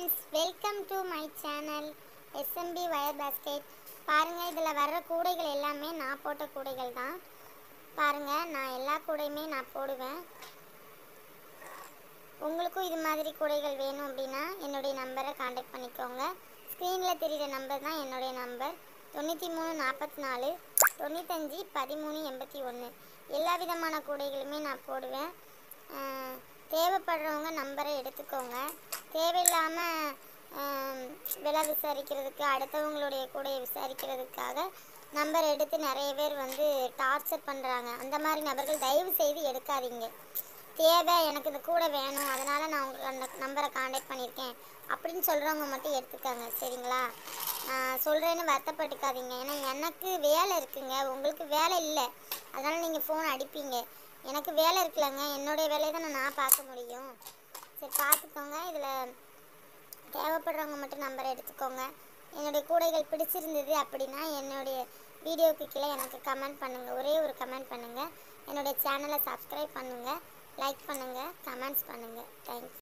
friends welcome to my channel S M B wire basket பாருங்கள் இதில் வர்ற கூடைகள் எல்லாமே நான் போட்ட கூடைகள் தான் பாருங்கள் நான் எல்லா கூடையுமே நான் போடுவேன் உங்களுக்கும் இது மாதிரி கூடைகள் வேணும் அப்படின்னா என்னுடைய நம்பரை காண்டாக்ட் பண்ணிக்கோங்க ஸ்க்ரீனில் தெரிகிற நம்பர் தான் என்னுடைய நம்பர் தொண்ணூற்றி மூணு நாற்பத்தி நாலு தொண்ணூத்தஞ்சு பதிமூணு எண்பத்தி ஒன்று எல்லா விதமான கூடைகளுமே நான் போடுவேன் அஹ், தேவைப்படுறவங்க நம்பரை எடுத்துக்கோங்க தேவையில்லாமல் விலை விசாரிக்கிறதுக்கு அடுத்தவங்களுடைய கூடையை விசாரிக்கிறதுக்காக நம்பர் எடுத்து நிறைய பேர் வந்து டார்ச்சர் பண்ணுறாங்க அந்த மாதிரி நபர்கள் தயவு செய்து எடுக்காதீங்க தேவை எனக்கு இந்த கூடை வேணும் அதனால் நான் உங்களுக்கு அந்த நம்பரை காண்டாக்ட் பண்ணியிருக்கேன் அப்படின்னு சொல்கிறவங்க மட்டும் எடுத்துக்கோங்க சரிங்களா நான் சொல்கிறேன்னு வருத்தப்பட்டுக்காதீங்க ஏன்னா எனக்கு வேலை இருக்குங்க உங்களுக்கு வேலை இல்லை அதனால் நீங்கள் ஃபோன் அடிப்பீங்க எனக்கு வேலை இருக்குல்லங்க என்னுடைய வேலையை தானே நான் பார்க்க முடியும் சரி பார்த்துக்கோங்க இதில் தேவைப்படுறவங்க மட்டும் நம்பரை எடுத்துக்கோங்க என்னுடைய கூடைகள் பிடிச்சிருந்தது அப்படின்னா என்னுடைய வீடியோவுக்கு கீழே எனக்கு கமெண்ட் பண்ணுங்கள் ஒரே ஒரு கமெண்ட் பண்ணுங்கள் என்னுடைய சேனலை சப்ஸ்கிரைப் பண்ணுங்கள் லைக் பண்ணுங்கள் கமெண்ட்ஸ் பண்ணுங்கள் தேங்க்ஸ்